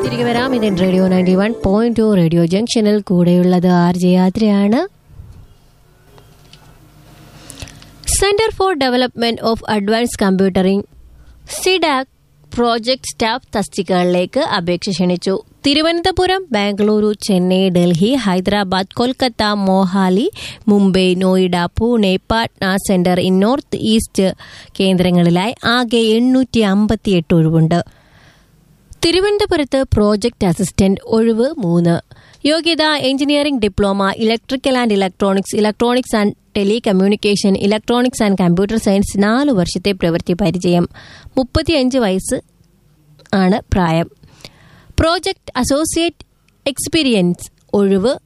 തിരികെ വരാം ഇതിൻ radio ninety one point two radio ജംഗ്ഷനിൽ കൂടെയുള്ളത് ആർ ജെ യാത്രയാണ് centre for development of advance computing CDAC project staff തസ്തികകളിലേക്ക് അപേക്ഷ ക്ഷണിച്ചു Thiruvananthapuram Bengaluru Chennai Delhi Hyderabad Kolkata Mohali Mumbai Noida Pune Patna centre in north east കേന്ദ്രങ്ങളിലായി ആകെ എണ്ണൂറ്റി അമ്പത്തിയെട്ട് ഒഴിവുണ്ട് തിരുവനന്തപുരത്ത് പ്രോജക്ട് അസിസ്റ്റന്റ് ഒഴിവ് മൂന്ന് യോഗ്യത engineering diploma electrical and electronics electronics and telecommunication electronics and computer science നാല് വർഷത്തെ പ്രവൃത്തി പരിചയം മുപ്പത്തിയഞ്ച് വയസ്സ് ആണ് പ്രായം പ്രോജക്ട് അസോസിയേറ്റ് എക്സ്പീരിയൻസ് ഒഴിവ്